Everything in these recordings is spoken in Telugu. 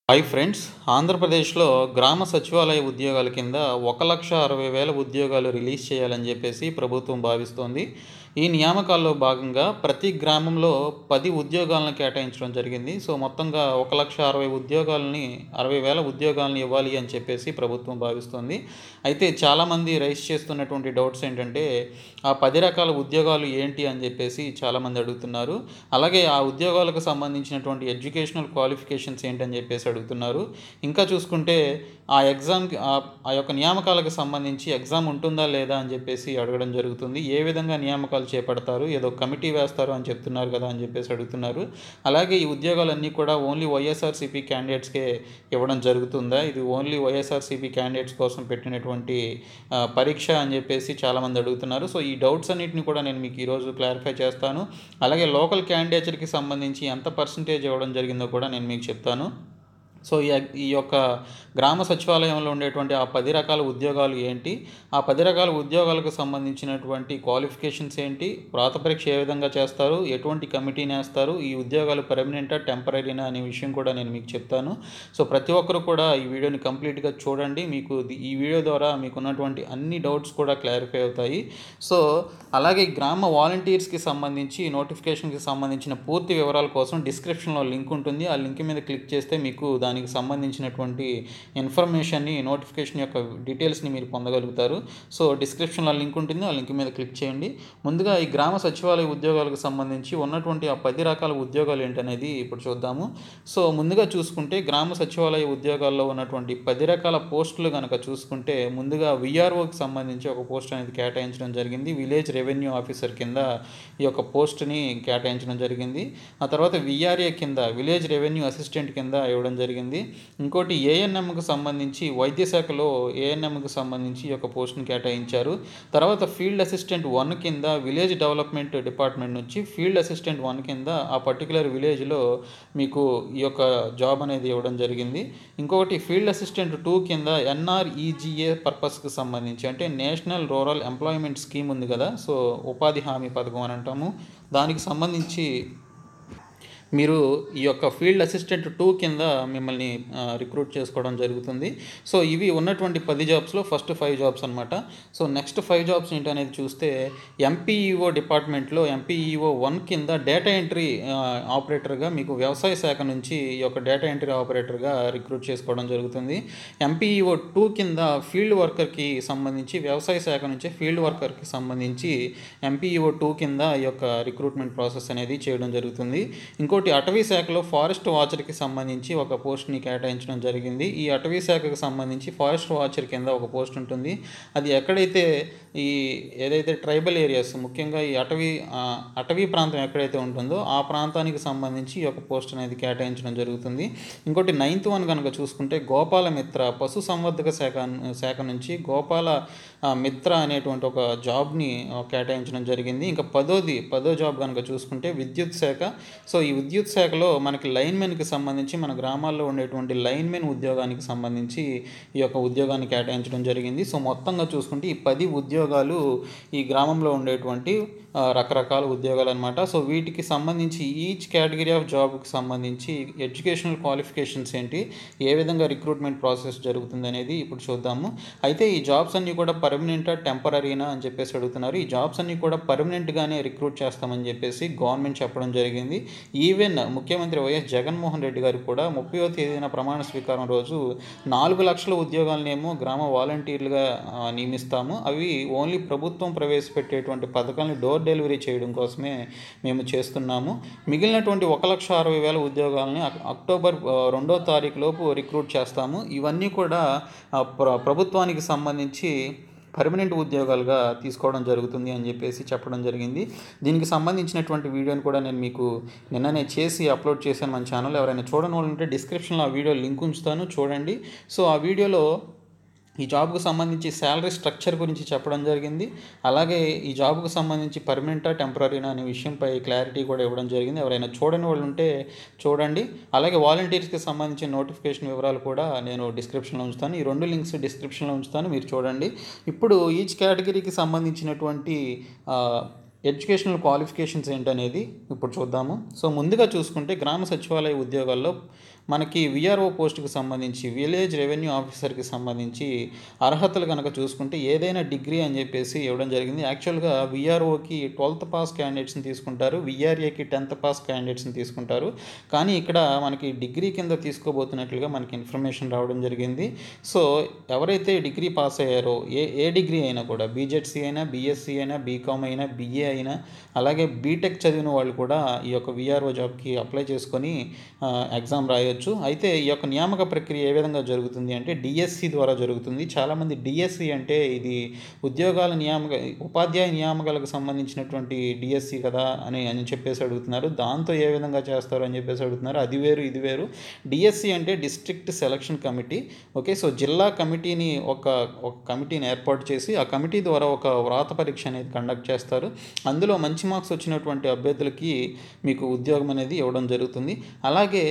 హాయ్ ఫ్రెండ్స్ ఆంధ్రప్రదేశ్లో గ్రామ సచివాలయ ఉద్యోగాల కింద ఒక లక్ష అరవై వేల ఉద్యోగాలు రిలీజ్ చేయాలని చెప్పేసి ప్రభుత్వం భావిస్తోంది ఈ నియామకాల్లో భాగంగా ప్రతి గ్రామంలో పది ఉద్యోగాలను కేటాయించడం జరిగింది సో మొత్తంగా ఒక లక్ష అరవై ఉద్యోగాలని అరవై వేల ఉద్యోగాలను ఇవ్వాలి అని చెప్పేసి ప్రభుత్వం భావిస్తోంది అయితే చాలామంది రైస్ చేస్తున్నటువంటి డౌట్స్ ఏంటంటే ఆ పది రకాల ఉద్యోగాలు ఏంటి అని చెప్పేసి చాలామంది అడుగుతున్నారు అలాగే ఆ ఉద్యోగాలకు సంబంధించినటువంటి ఎడ్యుకేషనల్ క్వాలిఫికేషన్స్ ఏంటని చెప్పేసి అడుగుతున్నారు ఇంకా చూసుకుంటే ఆ ఎగ్జామ్కి ఆ యొక్క నియామకాలకు సంబంధించి ఎగ్జామ్ ఉంటుందా లేదా అని చెప్పేసి అడగడం జరుగుతుంది ఏ విధంగా నియామకాలు చేపడతారు ఏదో కమిటీ వేస్తారు అని చెప్తున్నారు కదా అని చెప్పేసి అడుగుతున్నారు అలాగే ఈ ఉద్యోగాలన్నీ కూడా ఓన్లీ వైఎస్ఆర్సీపీ క్యాండిడేట్స్కే ఇవ్వడం జరుగుతుందా ఇది ఓన్లీ వైఎస్ఆర్సీపీ క్యాండిడేట్స్ కోసం పెట్టినటువంటి ఆ, పరీక్ష అని చెప్పేసి చాలామంది అడుగుతున్నారు సో ఈ డౌట్స్ అన్నిటిని కూడా నేను మీకు ఈరోజు క్లారిఫై చేస్తాను అలాగే లోకల్ క్యాండిడేట్స్కి సంబంధించి ఎంత పర్సంటేజ్ ఇవ్వడం జరిగిందో కూడా నేను మీకు చెప్తాను సో ఈ ఈ యొక్క గ్రామ సచివాలయంలో ఉండేటువంటి ఆ పది రకాల ఉద్యోగాలు ఏంటి ఆ పది రకాల ఉద్యోగాలకు సంబంధించినటువంటి క్వాలిఫికేషన్స్ ఏంటి వ్రాత పరీక్ష ఏ విధంగా చేస్తారు ఎటువంటి కమిటీని వేస్తారు ఈ ఉద్యోగాలు పర్మనెంటా టెంపరీనా అనే విషయం కూడా నేను మీకు చెప్తాను సో ప్రతి ఒక్కరు కూడా ఈ వీడియోని కంప్లీట్గా చూడండి మీకు ది- ఈ వీడియో ద్వారా మీకు ఉన్నటువంటి అన్ని డౌట్స్ కూడా క్లారిఫై అవుతాయి సో అలాగే గ్రామ వాలంటీర్స్కి సంబంధించి నోటిఫికేషన్కి సంబంధించిన పూర్తి వివరాల కోసం డిస్క్రిప్షన్లో లింక్ ఉంటుంది ఆ లింక్ మీద క్లిక్ చేస్తే మీకు దానికి సంబంధించినటువంటి ఇన్ఫర్మేషన్ని నోటిఫికేషన్ యొక్క డీటెయిల్స్ని మీరు పొందగలుగుతారు సో డిస్క్రిప్షన్లో లింక్ ఉంటుంది ఆ లింక్ మీద క్లిక్ చేయండి ముందుగా ఈ గ్రామ సచివాలయ ఉద్యోగాలకు సంబంధించి ఉన్నటువంటి ఆ పది రకాల ఉద్యోగాలు ఏంటనేది ఇప్పుడు చూద్దాము సో ముందుగా చూసుకుంటే గ్రామ సచివాలయ ఉద్యోగాల్లో ఉన్నటువంటి పది రకాల పోస్టులు కనుక చూసుకుంటే ముందుగా విఆర్ఓకి సంబంధించి ఒక పోస్ట్ అనేది కేటాయించడం జరిగింది విలేజ్ రెవెన్యూ ఆఫీసర్ కింద ఈ యొక్క పోస్ట్ని కేటాయించడం జరిగింది ఆ తర్వాత విఆర్ఏ కింద విలేజ్ రెవెన్యూ అసిస్టెంట్ కింద ఇవ్వడం జరిగింది ఇంకోటి ఏఎన్ఎంకు సంబంధించి వైద్య శాఖలో ఏఎన్ఎంకు సంబంధించి ఈ యొక్క పోస్ట్ని కేటాయించారు తర్వాత ఫీల్డ్ అసిస్టెంట్ వన్ కింద విలేజ్ డెవలప్మెంట్ డిపార్ట్మెంట్ నుంచి ఫీల్డ్ అసిస్టెంట్ వన్ కింద ఆ పర్టికులర్ విలేజ్లో మీకు ఈ యొక్క జాబ్ అనేది ఇవ్వడం జరిగింది ఇంకొకటి ఫీల్డ్ అసిస్టెంట్ టూ కింద ఎన్ఆర్ఈజిఏ పర్పస్కి సంబంధించి అంటే నేషనల్ రూరల్ ఎంప్లాయ్మెంట్ స్కీమ్ ఉంది కదా సో ఉపాధి హామీ పథకం అని అంటాము దానికి సంబంధించి మీరు ఈ యొక్క ఫీల్డ్ అసిస్టెంట్ టూ కింద మిమ్మల్ని ఆ, రిక్రూట్ చేసుకోవడం జరుగుతుంది సో ఇవి ఉన్నటువంటి పది జాబ్స్లో ఫస్ట్ ఫైవ్ జాబ్స్ అనమాట సో నెక్స్ట్ ఫైవ్ జాబ్స్ ఏంటనేది చూస్తే ఎంపీఈఓ డిపార్ట్మెంట్లో ఎంపీఈఓ వన్ కింద డేటా ఎంట్రీ ఆపరేటర్గా మీకు వ్యవసాయ శాఖ నుంచి ఈ యొక్క డేటా ఎంట్రీ ఆపరేటర్గా రిక్రూట్ చేసుకోవడం జరుగుతుంది ఎంపీఈఓ టూ కింద ఫీల్డ్ వర్కర్కి సంబంధించి వ్యవసాయ శాఖ నుంచి ఫీల్డ్ వర్కర్కి సంబంధించి ఎంపీఈఓ టూ కింద ఈ యొక్క రిక్రూట్మెంట్ ప్రాసెస్ అనేది చేయడం జరుగుతుంది ఇంకోటి అటవీ శాఖలో ఫారెస్ట్ వాచర్కి సంబంధించి ఒక పోస్ట్ని కేటాయించడం జరిగింది ఈ అటవీ శాఖకు సంబంధించి ఫారెస్ట్ వాచర్ కింద ఒక పోస్ట్ ఉంటుంది అది ఎక్కడైతే ఈ ఏదైతే ట్రైబల్ ఏరియాస్ ముఖ్యంగా ఈ అటవీ ఆ, అటవీ ప్రాంతం ఎక్కడైతే ఉంటుందో ఆ ప్రాంతానికి సంబంధించి ఈ యొక్క పోస్ట్ అనేది కేటాయించడం జరుగుతుంది ఇంకోటి నైన్త్ వన్ కనుక చూసుకుంటే గోపాల మిత్ర పశు సంవర్ధక శాఖ శాఖ నుంచి గోపాల ఆ, మిత్ర అనేటువంటి ఒక జాబ్ని ఆ, కేటాయించడం జరిగింది ఇంకా పదోది పదో జాబ్ కనుక చూసుకుంటే విద్యుత్ శాఖ సో ఈ విద్యుత్ శాఖలో మనకి లైన్మెన్కి సంబంధించి మన గ్రామాల్లో ఉండేటువంటి లైన్మెన్ ఉద్యోగానికి సంబంధించి ఈ యొక్క ఉద్యోగాన్ని కేటాయించడం జరిగింది సో మొత్తంగా చూసుకుంటే ఈ పది ఉద్యోగాలు ఈ గ్రామంలో ఉండేటువంటి ఆ, రకరకాల ఉద్యోగాలు అనమాట సో వీటికి సంబంధించి ఈచ్ కేటగిరీ ఆఫ్ జాబ్కి సంబంధించి ఎడ్యుకేషనల్ క్వాలిఫికేషన్స్ ఏంటి ఏ విధంగా రిక్రూట్మెంట్ ప్రాసెస్ జరుగుతుంది అనేది ఇప్పుడు చూద్దాము అయితే ఈ జాబ్స్ అన్నీ కూడా పర్మనెంటా టెంపరీనా అని చెప్పేసి అడుగుతున్నారు ఈ జాబ్స్ అన్నీ కూడా పర్మనెంట్గానే రిక్రూట్ చేస్తామని చెప్పేసి గవర్నమెంట్ చెప్పడం జరిగింది ఈవెన్ ముఖ్యమంత్రి వైఎస్ జగన్మోహన్ రెడ్డి గారు కూడా ముప్పయో తేదీన ప్రమాణ స్వీకారం రోజు నాలుగు లక్షల ఉద్యోగాలనేమో గ్రామ వాలంటీర్లుగా ఆ, నియమిస్తాము అవి ఓన్లీ ప్రభుత్వం ప్రవేశపెట్టేటువంటి పథకాలను డోర్ డెలివరీ చేయడం కోసమే మేము చేస్తున్నాము మిగిలినటువంటి ఒక లక్ష అరవై వేల ఉద్యోగాలని అక్- అక్టోబర్ ఆ, రెండో తారీఖు లోపు రిక్రూట్ చేస్తాము ఇవన్నీ కూడా ఆ, ప్ర ప్రభుత్వానికి సంబంధించి పర్మనెంట్ ఉద్యోగాలుగా తీసుకోవడం జరుగుతుంది అని చెప్పేసి చెప్పడం జరిగింది దీనికి సంబంధించినటువంటి వీడియోని కూడా నేను మీకు నిన్ననే చేసి అప్లోడ్ చేశాను మన ఛానల్ ఎవరైనా చూడని వాళ్ళు ఉంటే డిస్క్రిప్షన్లో ఆ వీడియో లింక్ ఉంచుతాను చూడండి సో ఆ వీడియోలో ఈ జాబ్కు సంబంధించి శాలరీ స్ట్రక్చర్ గురించి చెప్పడం జరిగింది అలాగే ఈ జాబ్కు సంబంధించి పర్మనెంటా టెంపరీనా అనే విషయంపై క్లారిటీ కూడా ఇవ్వడం జరిగింది ఎవరైనా చూడని వాళ్ళు ఉంటే చూడండి అలాగే వాలంటీర్స్కి సంబంధించిన నోటిఫికేషన్ వివరాలు కూడా నేను డిస్క్రిప్షన్లో ఉంచుతాను ఈ రెండు లింక్స్ డిస్క్రిప్షన్లో ఉంచుతాను మీరు చూడండి ఇప్పుడు ఈచ్ కేటగిరీకి సంబంధించినటువంటి ఆ, ఎడ్యుకేషనల్ క్వాలిఫికేషన్స్ ఏంటనేది ఇప్పుడు చూద్దాము సో ముందుగా చూసుకుంటే గ్రామ సచివాలయ ఉద్యోగాల్లో మనకి విఆర్ఓ పోస్ట్కి సంబంధించి విలేజ్ రెవెన్యూ ఆఫీసర్కి సంబంధించి అర్హతలు కనుక చూసుకుంటే ఏదైనా డిగ్రీ అని చెప్పేసి ఇవ్వడం జరిగింది యాక్చువల్గా విఆర్ఓకి ట్వెల్త్ పాస్ క్యాండిడేట్స్ని తీసుకుంటారు విఆర్ఏకి టెన్త్ పాస్ క్యాండిడేట్స్ని తీసుకుంటారు కానీ ఇక్కడ మనకి డిగ్రీ కింద తీసుకోబోతున్నట్లుగా మనకి ఇన్ఫర్మేషన్ రావడం జరిగింది సో ఎవరైతే డిగ్రీ పాస్ అయ్యారో ఏ ఏ డిగ్రీ అయినా కూడా బీజెడ్సీ అయినా బీఎస్సీ అయినా బీకామ్ అయినా బీఏ అయినా అలాగే బీటెక్ చదివిన వాళ్ళు కూడా ఈ యొక్క విఆర్ఓ జాబ్కి అప్లై చేసుకొని ఎగ్జామ్ రాయొచ్చు అయితే ఈ యొక్క నియామక ప్రక్రియ ఏ విధంగా జరుగుతుంది అంటే డిఎస్సి ద్వారా జరుగుతుంది చాలామంది డిఎస్సి అంటే ఇది ఉద్యోగాల నియామక ఉపాధ్యాయ నియామకాలకు సంబంధించినటువంటి డిఎస్సి కదా అని అని చెప్పేసి అడుగుతున్నారు దాంతో ఏ విధంగా చేస్తారు అని చెప్పేసి అడుగుతున్నారు అది వేరు ఇది వేరు డిఎస్సి అంటే district selection committee okay so జిల్లా కమిటీని ఒక ఒక కమిటీని ఏర్పాటు చేసి ఆ కమిటీ ద్వారా ఒక వ్రాత పరీక్ష అనేది కండక్ట్ చేస్తారు అందులో మంచి మార్క్స్ వచ్చినటువంటి అభ్యర్థులకి మీకు ఉద్యోగం అనేది ఇవ్వడం జరుగుతుంది అలాగే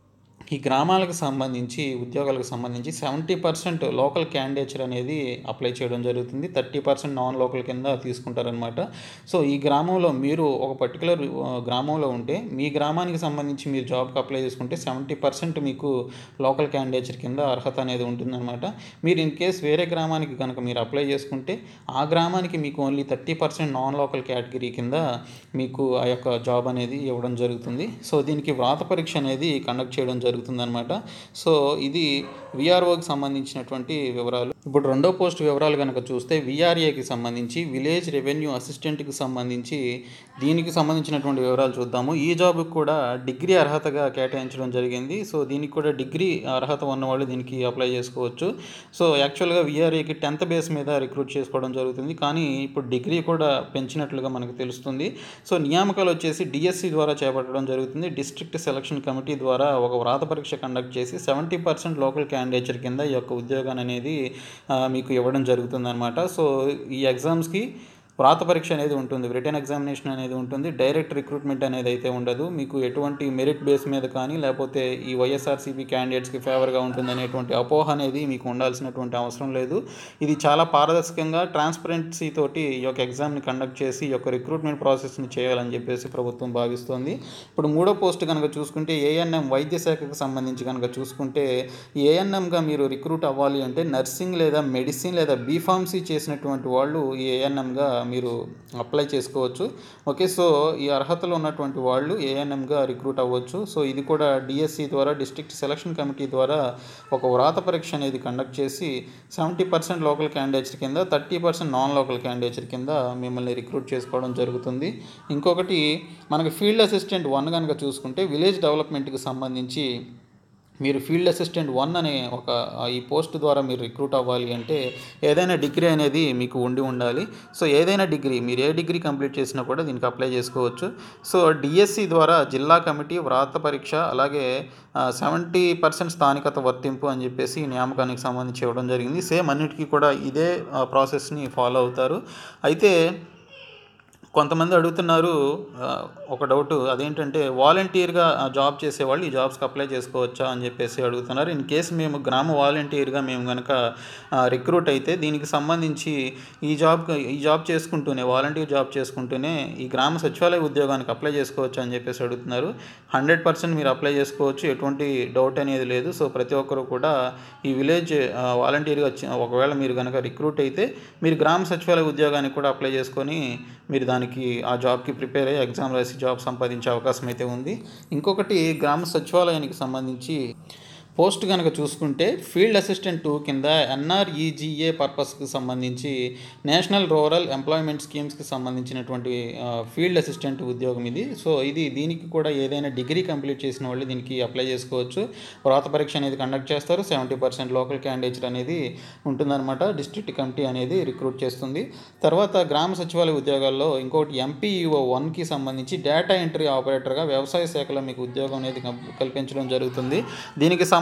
ఈ గ్రామాలకు సంబంధించి ఉద్యోగాలకు సంబంధించి సెవెంటీ పర్సెంట్ లోకల్ క్యాండిడేచర్ అనేది అప్లై చేయడం జరుగుతుంది థర్టీ పర్సెంట్ నాన్ లోకల్ కింద తీసుకుంటారనమాట సో ఈ గ్రామంలో మీరు ఒక పర్టికులర్ గ్రామంలో ఉంటే మీ గ్రామానికి సంబంధించి మీరు జాబ్కి అప్లై చేసుకుంటే సెవెంటీ పర్సెంట్ మీకు లోకల్ క్యాండిడేచర్ కింద అర్హత అనేది ఉంటుందన్నమాట మీరు ఇన్ కేస్ వేరే గ్రామానికి కనుక మీరు అప్లై చేసుకుంటే ఆ గ్రామానికి మీకు only thirty percent non local category కింద మీకు ఆ యొక్క జాబ్ అనేది ఇవ్వడం జరుగుతుంది సో దీనికి వ్రాత పరీక్ష అనేది కండక్ట్ చేయడం జరుగుతుంది జరుగుతుందనమాట సో ఇది విఆర్ఓకి సంబంధించినటువంటి వివరాలు ఇప్పుడు రెండో పోస్ట్ వివరాలు కనుక చూస్తే విఆర్ఏకి సంబంధించి విలేజ్ రెవెన్యూ అసిస్టెంట్కి సంబంధించి దీనికి సంబంధించినటువంటి వివరాలు చూద్దాము ఈ జాబ్కి కూడా డిగ్రీ అర్హతగా కేటాయించడం జరిగింది సో దీనికి కూడా డిగ్రీ అర్హత ఉన్నవాళ్ళు దీనికి అప్లై చేసుకోవచ్చు సో యాక్చువల్గా విఆర్ఏకి టెన్త్ బేస్ మీద రిక్రూట్ చేసుకోవడం జరుగుతుంది కానీ ఇప్పుడు డిగ్రీ కూడా పెంచినట్లుగా మనకు తెలుస్తుంది సో నియామకాలు వచ్చేసి డిఎస్సి ద్వారా చేపట్టడం జరుగుతుంది డిస్ట్రిక్ట్ సెలక్షన్ కమిటీ ద్వారా ఒక వ్రాత పరీక్ష కండక్ట్ చేసి సెవెంటీ పర్సెంట్ లోకల్ క్యాండిడేచర్ కింద ఈ యొక్క ఉద్యోగాన్ని అనేది మీకు ఇవ్వడం జరుగుతుందన్నమాట సో ఈ ఎగ్జామ్స్కి వ్రాత పరీక్ష అనేది ఉంటుంది రిటర్న్ ఎగ్జామినేషన్ అనేది ఉంటుంది డైరెక్ట్ రిక్రూట్మెంట్ అనేది అయితే ఉండదు మీకు ఎటువంటి మెరిట్ బేస్ మీద కానీ లేకపోతే ఈ వైఎస్ఆర్సీపీ క్యాండిడేట్స్కి ఫేవర్గా ఉంటుంది అనేటువంటి అపోహ అనేది మీకు ఉండాల్సినటువంటి అవసరం లేదు ఇది చాలా పారదర్శకంగా ట్రాన్స్పరెన్సీ తోటి ఈ యొక్క ఎగ్జామ్ని కండక్ట్ చేసి ఈ యొక్క రిక్రూట్మెంట్ ప్రాసెస్ని చేయాలని చెప్పేసి ప్రభుత్వం భావిస్తోంది ఇప్పుడు మూడో పోస్ట్ కనుక చూసుకుంటే ఏఎన్ఎం వైద్య శాఖకు సంబంధించి కనుక చూసుకుంటే ఏఎన్ఎంగా మీరు రిక్రూట్ అవ్వాలి అంటే నర్సింగ్ లేదా మెడిసిన్ లేదా బీఫార్మసీ చేసినటువంటి వాళ్ళు ఈ ఏఎన్ఎంగా మీరు అప్లై చేసుకోవచ్చు ఓకే సో ఈ అర్హతలు ఉన్నటువంటి వాళ్ళు ఏఎన్ఎంగా రిక్రూట్ అవ్వచ్చు సో ఇది కూడా డిఎస్సి ద్వారా డిస్ట్రిక్ట్ సెలక్షన్ కమిటీ ద్వారా ఒక వ్రాత పరీక్ష అనేది కండక్ట్ చేసి సెవెంటీ పర్సెంట్ లోకల్ క్యాండిడేట్స్ కింద thirty percent non local candidates కింద మిమ్మల్ని రిక్రూట్ చేసుకోవడం జరుగుతుంది ఇంకొకటి మనకి ఫీల్డ్ అసిస్టెంట్ వన్ కనుక చూసుకుంటే విలేజ్ డెవలప్మెంట్కి సంబంధించి మీరు ఫీల్డ్ అసిస్టెంట్ వన్ అనే ఒక ఈ పోస్ట్ ద్వారా మీరు రిక్రూట్ అవ్వాలి అంటే ఏదైనా డిగ్రీ అనేది మీకు ఉండి ఉండాలి సో ఏదైనా డిగ్రీ మీరు ఏ డిగ్రీ కంప్లీట్ చేసినా కూడా దీనికి అప్లై చేసుకోవచ్చు సో డిఎస్సి ద్వారా జిల్లా కమిటీ వ్రాత పరీక్ష అలాగే సెవెంటీ పర్సెంట్ స్థానికత వర్తింపు అని చెప్పేసి ఈ నియామకానికి సంబంధించి ఇవ్వడం జరిగింది సేమ్ అన్నిటికీ కూడా ఇదే ప్రాసెస్ని ఫాలో అవుతారు అయితే కొంతమంది అడుగుతున్నారు ఒక డౌట్ అదేంటంటే వాలంటీర్గా జాబ్ చేసేవాళ్ళు ఈ జాబ్స్కి అప్లై చేసుకోవచ్చా అని చెప్పేసి అడుగుతున్నారు ఇన్ కేసు మేము గ్రామ వాలంటీర్గా మేము కనుక రిక్రూట్ అయితే దీనికి సంబంధించి ఈ జాబ్ ఈ జాబ్ చేసుకుంటూనే వాలంటీర్ జాబ్ చేసుకుంటూనే ఈ గ్రామ సచివాలయ ఉద్యోగానికి అప్లై చేసుకోవచ్చు అని చెప్పేసి అడుగుతున్నారు హండ్రెడ్ పర్సెంట్ మీరు అప్లై చేసుకోవచ్చు ఎటువంటి డౌట్ అనేది లేదు సో ప్రతి ఒక్కరు కూడా ఈ విలేజ్ వాలంటీర్గా ఒకవేళ మీరు కనుక రిక్రూట్ అయితే మీరు గ్రామ సచివాలయ ఉద్యోగానికి కూడా అప్లై చేసుకొని మీరు దానికి ఆ జాబ్కి ప్రిపేర్ అయ్యి ఎగ్జామ్ రాసి జాబ్ సంపాదించే అవకాశం అయితే ఉంది ఇంకొకటి గ్రామ సచివాలయానికి సంబంధించి పోస్ట్ కనుక చూసుకుంటే ఫీల్డ్ అసిస్టెంట్ టూ కింద ఎన్ఆర్ఈజీఏ పర్పస్కి సంబంధించి నేషనల్ రూరల్ ఎంప్లాయ్మెంట్ స్కీమ్స్కి సంబంధించినటువంటి ఫీల్డ్ అసిస్టెంట్ ఉద్యోగం ఇది సో ఇది దీనికి కూడా ఏదైనా డిగ్రీ కంప్లీట్ చేసిన వాళ్ళు దీనికి అప్లై చేసుకోవచ్చు వ్రాత పరీక్ష అనేది కండక్ట్ చేస్తారు సెవెంటీ పర్సెంట్ లోకల్ క్యాండిడేట్స్ అనేది ఉంటుందన్నమాట డిస్ట్రిక్ట్ కమిటీ అనేది రిక్రూట్ చేస్తుంది తర్వాత గ్రామ సచివాలయ ఉద్యోగాల్లో ఇంకోటి ఎంపీఈఓ వన్కి సంబంధించి డేటా ఎంట్రీ ఆపరేటర్గా వ్యవసాయ శాఖలో మీకు ఉద్యోగం అనేది కల్పించడం జరుగుతుంది దీనికి సంబంధించి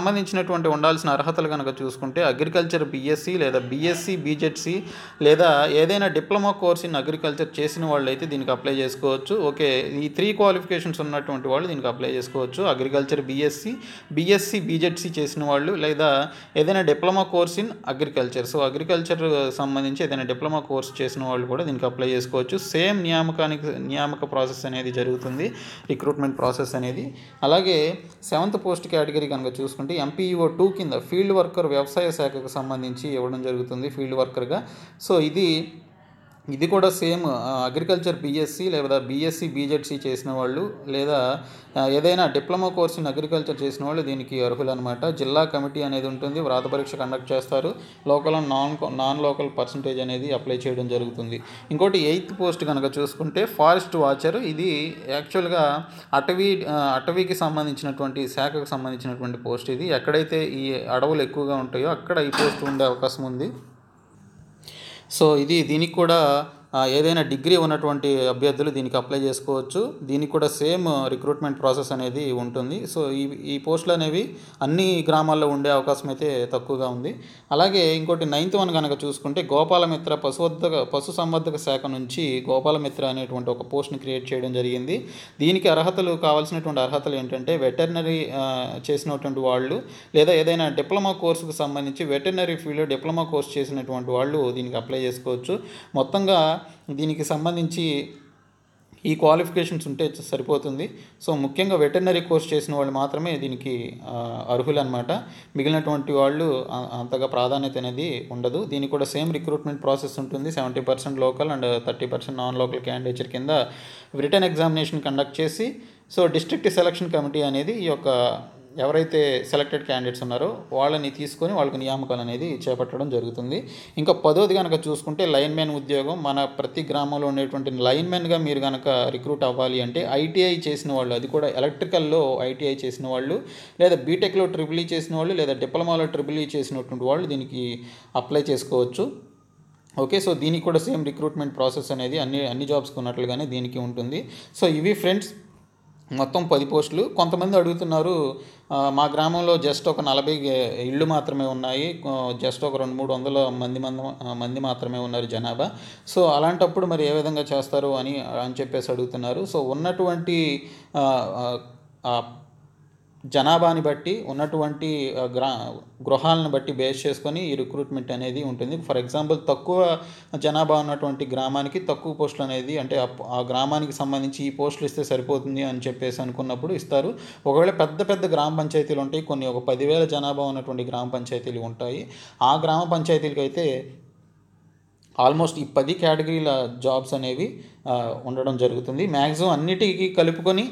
సంబంధించినటువంటి ఉండాల్సిన అర్హతలు కనుక చూసుకుంటే అగ్రికల్చర్ బీఎస్సీ లేదా బీఎస్సీ బీజెడ్సీ లేదా ఏదైనా డిప్లొమా కోర్స్ ఇన్ అగ్రికల్చర్ చేసిన వాళ్ళు అయితే దీనికి అప్లై చేసుకోవచ్చు ఓకే ఈ త్రీ క్వాలిఫికేషన్స్ ఉన్నటువంటి వాళ్ళు దీనికి అప్లై చేసుకోవచ్చు అగ్రికల్చర్ బీఎస్సీ బీఎస్సీ బీజెడ్సీ చేసిన వాళ్ళు లేదా ఏదైనా diploma course in agriculture so agriculture సంబంధించి ఏదైనా డిప్లొమా కోర్స్ చేసిన వాళ్ళు కూడా దీనికి అప్లై చేసుకోవచ్చు సేమ్ నియామకానికి నియామక ప్రాసెస్ అనేది జరుగుతుంది రిక్రూట్మెంట్ ప్రాసెస్ అనేది అలాగే సెవెంత్ పోస్ట్ కేటగిరీ కనుక చూసుకుంటే ఎంపీఈఓ టూ కింద ఫీల్డ్ వర్కర్ వ్యవసాయ శాఖకు సంబంధించి ఇవ్వడం జరుగుతుంది ఫీల్డ్ వర్కర్గా సో ఇది ఇది కూడా సేమ్ అగ్రికల్చర్ బీఎస్సీ లేదా బీఎస్సీ బీజెడ్సీ చేసిన వాళ్ళు లేదా ఆ, ఏదైనా డిప్లొమా కోర్స్ ఇన్ అగ్రికల్చర్ చేసిన వాళ్ళు దీనికి అర్హులు అనమాట జిల్లా కమిటీ అనేది ఉంటుంది వ్రాత పరీక్ష కండక్ట్ చేస్తారు local and non non local percentage అనేది అప్లై చేయడం జరుగుతుంది ఇంకోటి ఎయిత్ పోస్ట్ కనుక చూసుకుంటే ఫారెస్ట్ వాచర్ ఇది యాక్చువల్గా అటవీ ఆ, అటవీకి సంబంధించినటువంటి శాఖకు సంబంధించినటువంటి పోస్ట్ ఇది ఎక్కడైతే ఈ అడవులు ఎక్కువగా ఉంటాయో అక్కడ ఈ పోస్ట్ ఉండే అవకాశం ఉంది సో ఇది దీనికి కూడా ఆ, ఏదైనా డిగ్రీ ఉన్నటువంటి అభ్యర్థులు దీనికి అప్లై చేసుకోవచ్చు దీనికి కూడా సేమ్ రిక్రూట్మెంట్ ప్రాసెస్ అనేది ఉంటుంది సో ఈ ఈ పోస్టులు అనేవి అన్ని గ్రామాల్లో ఉండే అవకాశం అయితే తక్కువగా ఉంది అలాగే ఇంకోటి నైన్త్ వన్ కనుక చూసుకుంటే గోపాలమిత్ర పశువర్ధక పశు సంవర్ధక శాఖ నుంచి గోపాలమిత్ర అనేటువంటి ఒక పోస్ట్ని క్రియేట్ చేయడం జరిగింది దీనికి అర్హతలు కావాల్సినటువంటి అర్హతలు ఏంటంటే వెటర్నరీ చేసినటువంటి వాళ్ళు లేదా ఏదైనా డిప్లొమా కోర్సుకు సంబంధించి వెటర్నరీ ఫీల్డ్ డిప్లొమా కోర్స్ చేసినటువంటి వాళ్ళు దీనికి అప్లై చేసుకోవచ్చు మొత్తంగా దీనికి సంబంధించి ఈ క్వాలిఫికేషన్స్ ఉంటే సరిపోతుంది సో ముఖ్యంగా వెటర్నరీ కోర్స్ చేసిన వాళ్ళు మాత్రమే దీనికి ఆ, అర్హులు అనమాట మిగిలినటువంటి వాళ్ళు ఆ- అంతగా ప్రాధాన్యత అనేది ఉండదు దీనికి కూడా సేమ్ రిక్రూట్మెంట్ ప్రాసెస్ ఉంటుంది seventy percent local and thirty percent non local candidature కింద రిటర్న్ ఎగ్జామినేషన్ కండక్ట్ చేసి సో డిస్ట్రిక్ట్ సెలక్షన్ కమిటీ అనేది ఈ యొక్క ఎవరైతే సెలెక్టెడ్ క్యాండిడేట్స్ ఉన్నారో వాళ్ళని తీసుకొని వాళ్ళకి నియామకాలు అనేది చేపట్టడం జరుగుతుంది ఇంకా పదోది కనుక చూసుకుంటే లైన్ మ్యాన్ ఉద్యోగం మన ప్రతి గ్రామంలో ఉండేటువంటి లైన్ మ్యాన్గా మీరు కనుక రిక్రూట్ అవ్వాలి అంటే ఐటీఐ చేసిన వాళ్ళు అది కూడా ఎలక్ట్రికల్లో ఐటీఐ చేసిన వాళ్ళు లేదా బీటెక్లో ట్రిపుల్ ఈ చేసిన వాళ్ళు లేదా డిప్లొమాలో ట్రిపుల్ ఈ చేసినటువంటి వాళ్ళు దీనికి అప్లై చేసుకోవచ్చు ఓకే సో దీనికి కూడా సేమ్ రిక్రూట్మెంట్ ప్రాసెస్ అనేది అన్ని అన్ని జాబ్స్కి ఉన్నట్లుగానే దీనికి ఉంటుంది సో ఇవి ఫ్రెండ్స్ మొత్తం పది పోస్టులు కొంతమంది అడుగుతున్నారు ఆ, మా గ్రామంలో జస్ట్ ఒక నలభై ఇళ్ళు మాత్రమే ఉన్నాయి జస్ట్ ఒక రెండు మూడు వందల మంది మంది మంది మాత్రమే ఉన్నారు జనాభా సో అలాంటప్పుడు మరి ఏ విధంగా చేస్తారు అని అని చెప్పేసి అడుగుతున్నారు సో ఉన్నటువంటి ఆ, ఆ, ఆ జనాభాని బట్టి ఉన్నటువంటి ఆ, గ్రా గృహాలను బట్టి బేస్ చేసుకొని ఈ రిక్రూట్మెంట్ అనేది ఉంటుంది ఫర్ ఎగ్జాంపుల్ తక్కువ జనాభా ఉన్నటువంటి గ్రామానికి తక్కువ పోస్టులు అనేది అంటే ఆ- ఆ గ్రామానికి సంబంధించి ఈ పోస్టులు ఇస్తే సరిపోతుంది అని చెప్పేసి అనుకున్నప్పుడు ఇస్తారు ఒకవేళ పెద్ద పెద్ద గ్రామ పంచాయతీలు ఉంటాయి కొన్ని ఒక పదివేల జనాభా ఉన్నటువంటి గ్రామ పంచాయతీలు ఉంటాయి ఆ గ్రామ పంచాయతీలకి అయితే ఆల్మోస్ట్ ఈ పది కేటగిరీల జాబ్స్ అనేవి ఆ, ఉండడం జరుగుతుంది మ్యాక్సిమం అన్నిటికీ కలుపుకొని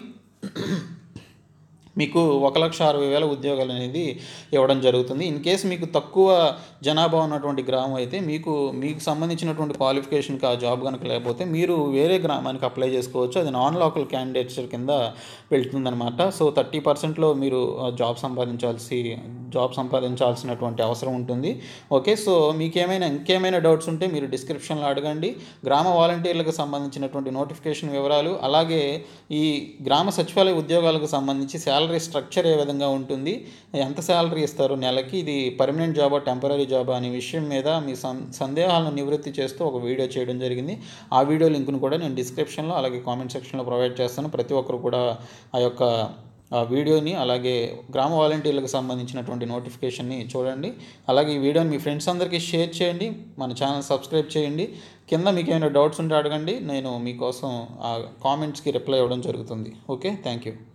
మీకు ఒక లక్ష అరవై వేల ఉద్యోగాలు అనేది ఇవ్వడం జరుగుతుంది ఇన్ కేస్ మీకు తక్కువ జనాభా ఉన్నటువంటి గ్రామం అయితే మీకు మీకు సంబంధించినటువంటి క్వాలిఫికేషన్కి ఆ జాబ్ కనుక లేకపోతే మీరు వేరే గ్రామానికి అప్లై చేసుకోవచ్చు అది నాన్ లోకల్ క్యాండిడేట్స్ కింద వెళ్తుందనమాట సో థర్టీ పర్సెంట్లో మీరు ఆ, జాబ్ సంపాదించాల్సి జాబ్ సంపాదించాల్సినటువంటి అవసరం ఉంటుంది ఓకే సో మీకు ఏమైనా ఇంకేమైనా డౌట్స్ ఉంటే మీరు డిస్క్రిప్షన్లో అడగండి గ్రామ వాలంటీర్లకు సంబంధించినటువంటి నోటిఫికేషన్ వివరాలు అలాగే ఈ గ్రామ సచివాలయ ఉద్యోగాలకు సంబంధించి శాలరీ స్ట్రక్చర్ ఏ విధంగా ఉంటుంది ఎంత శాలరీ ఇస్తారు నెలకి ఇది పర్మనెంట్ జాబా టెంపరీ జాబా అనే విషయం మీద మీ సం సందేహాలను నివృత్తి చేస్తూ ఒక వీడియో చేయడం జరిగింది ఆ వీడియో లింక్ను కూడా నేను డిస్క్రిప్షన్లో అలాగే కామెంట్ సెక్షన్లో ప్రొవైడ్ చేస్తాను ప్రతి ఒక్కరు కూడా ఆ యొక్క ఆ వీడియోని అలాగే గ్రామ వాలంటీర్లకు సంబంధించినటువంటి నోటిఫికేషన్ని చూడండి అలాగే ఈ వీడియోని మీ ఫ్రెండ్స్ అందరికీ షేర్ చేయండి మన ఛానల్ సబ్స్క్రైబ్ చేయండి కింద మీకు ఏమైనా డౌట్స్ ఉంటే అడగండి నేను మీకోసం ఆ కామెంట్స్కి రిప్లై ఇవ్వడం జరుగుతుంది ఓకే థ్యాంక్ యూ